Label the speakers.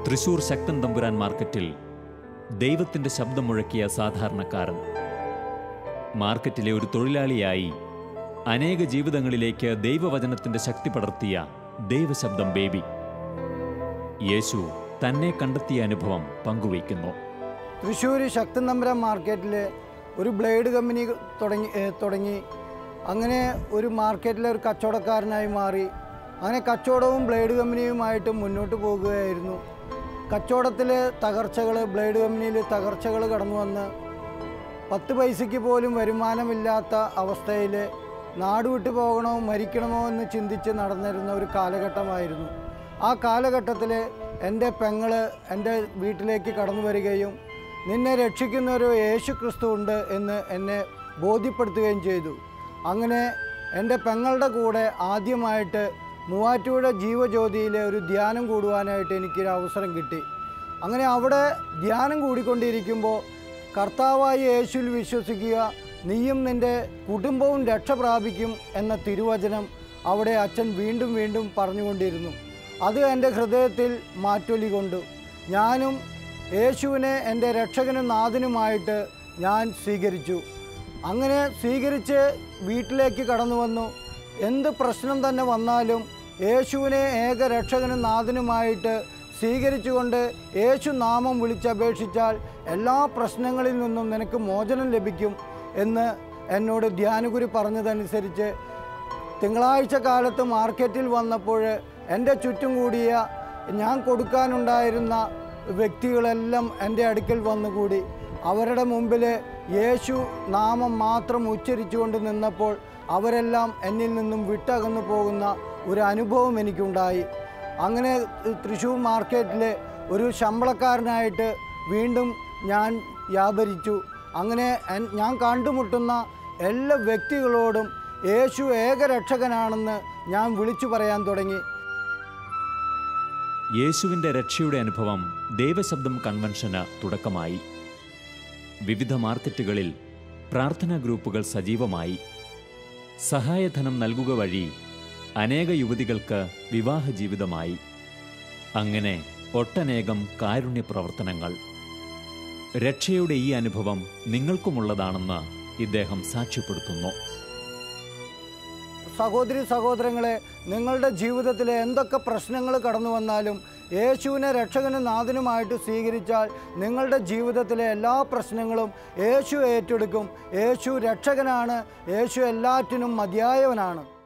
Speaker 1: തൃശൂർ ശക്തൻ തമ്പുരാൻ മാർക്കറ്റിൽ ദൈവത്തിൻ്റെ ശബ്ദം മുഴക്കിയ സാധാരണക്കാരൻ മാർക്കറ്റിലെ ഒരു തൊഴിലാളിയായി അനേക ജീവിതങ്ങളിലേക്ക് ദൈവവചനത്തിൻ്റെ ശക്തി പടർത്തിയ ദൈവശബ്ദം ബേബി യേശു തന്നെ കണ്ടെത്തിയ അനുഭവം പങ്കുവയ്ക്കുന്നു
Speaker 2: തൃശ്ശൂർ ശക്തൻ തമ്പുരാൻ മാർക്കറ്റിൽ ഒരു ബ്ലേഡ് കമ്പനി തുടങ്ങി ഏ, തുടങ്ങി അങ്ങനെ ഒരു മാർക്കറ്റിലെ ഒരു കച്ചവടക്കാരനായി മാറി അങ്ങനെ കച്ചവടവും ബ്ലേഡ് കമ്പനിയുമായിട്ട് മുന്നോട്ട് പോകുകയായിരുന്നു കച്ചവടത്തിൽ തകർച്ചകൾ ബ്ലേഡ് കമ്പനിയിൽ തകർച്ചകൾ കടന്നു വന്ന് പത്ത് പൈസയ്ക്ക് പോലും വരുമാനമില്ലാത്ത അവസ്ഥയിൽ നാട് വിട്ടു പോകണോ മരിക്കണമോ എന്ന് ചിന്തിച്ച് നടന്നിരുന്ന ഒരു കാലഘട്ടമായിരുന്നു ആ കാലഘട്ടത്തിൽ എൻ്റെ പെങ്ങള് എൻ്റെ വീട്ടിലേക്ക് കടന്നു വരികയും നിന്നെ രക്ഷിക്കുന്ന ഒരു യേശു ക്രിസ്തു ഉണ്ട് എന്ന് എന്നെ ബോധ്യപ്പെടുത്തുകയും ചെയ്തു അങ്ങനെ എൻ്റെ പെങ്ങളുടെ കൂടെ ആദ്യമായിട്ട് മൂവാറ്റുപുഴ ജീവജ്യോതിയിലെ ഒരു ധ്യാനം കൂടുവാനായിട്ട് എനിക്കൊരു അവസരം കിട്ടി അങ്ങനെ അവിടെ ധ്യാനം കൂടിക്കൊണ്ടിരിക്കുമ്പോൾ കർത്താവായ യേശുവിൽ വിശ്വസിക്കുക നീയും നിൻ്റെ കുടുംബവും രക്ഷ പ്രാപിക്കും എന്ന തിരുവചനം അവിടെ അച്ഛൻ വീണ്ടും വീണ്ടും പറഞ്ഞുകൊണ്ടിരുന്നു അത് എൻ്റെ ഹൃദയത്തിൽ മാറ്റൊലി കൊണ്ടു ഞാനും യേശുവിനെ എൻ്റെ രക്ഷകനും നാഥനുമായിട്ട് ഞാൻ സ്വീകരിച്ചു അങ്ങനെ സ്വീകരിച്ച് വീട്ടിലേക്ക് കടന്നു വന്നു എന്ത് പ്രശ്നം തന്നെ വന്നാലും യേശുവിനെ ഏക രക്ഷകനും നാഥനുമായിട്ട് സ്വീകരിച്ചുകൊണ്ട് യേശു നാമം വിളിച്ചപേക്ഷിച്ചാൽ എല്ലാ പ്രശ്നങ്ങളിൽ നിന്നും നിനക്ക് മോചനം ലഭിക്കും എന്ന് എന്നോട് ധ്യാനഗുരു പറഞ്ഞതനുസരിച്ച് തിങ്കളാഴ്ച കാലത്ത് മാർക്കറ്റിൽ വന്നപ്പോൾ എൻ്റെ ചുറ്റും കൂടിയ ഞാൻ കൊടുക്കാനുണ്ടായിരുന്ന വ്യക്തികളെല്ലാം എൻ്റെ അടുക്കൽ വന്നുകൂടി അവരുടെ മുമ്പിൽ യേശു നാമം മാത്രം ഉച്ചരിച്ചുകൊണ്ട് നിന്നപ്പോൾ അവരെല്ലാം എന്നിൽ നിന്നും വിട്ടകന്നു പോകുന്ന ഒരു അനുഭവം എനിക്കുണ്ടായി അങ്ങനെ തൃശ്ശൂർ മാർക്കറ്റിൽ ഒരു ശമ്പളക്കാരനായിട്ട് വീണ്ടും ഞാൻ വ്യാപരിച്ചു അങ്ങനെ എൻ- ഞാൻ കണ്ടുമുട്ടുന്ന എല്ലാ വ്യക്തികളോടും യേശു ഏകരക്ഷകനാണെന്ന് ഞാൻ വിളിച്ചു പറയാൻ തുടങ്ങി
Speaker 1: യേശുവിൻ്റെ രക്ഷയുടെ അനുഭവം ദൈവശബ്ദം കൺവെൻഷന് തുടക്കമായി വിവിധ മാർക്കറ്റുകളിൽ പ്രാർത്ഥനാ ഗ്രൂപ്പുകൾ സജീവമായി സഹായധനം നൽകുക വഴി അനേക യുവതികൾക്ക് വിവാഹ ജീവിതമായി അങ്ങനെ ഒട്ടനേകം കാരുണ്യ പ്രവർത്തനങ്ങൾ രക്ഷയുടെ ഈ അനുഭവം നിങ്ങൾക്കുമുള്ളതാണെന്ന് ഇദ്ദേഹം സാക്ഷ്യപ്പെടുത്തുന്നു
Speaker 2: സഹോദരി സഹോദരങ്ങളെ നിങ്ങളുടെ ജീവിതത്തിൽ എന്തൊക്കെ പ്രശ്നങ്ങൾ കടന്നു വന്നാലും യേശുവിനെ രക്ഷകനും നാഥനുമായിട്ട് സ്വീകരിച്ചാൽ നിങ്ങളുടെ ജീവിതത്തിലെ എല്ലാ പ്രശ്നങ്ങളും യേശു ഏറ്റെടുക്കും യേശു രക്ഷകനാണ് യേശു എല്ലാറ്റിനും മതിയായവനാണ്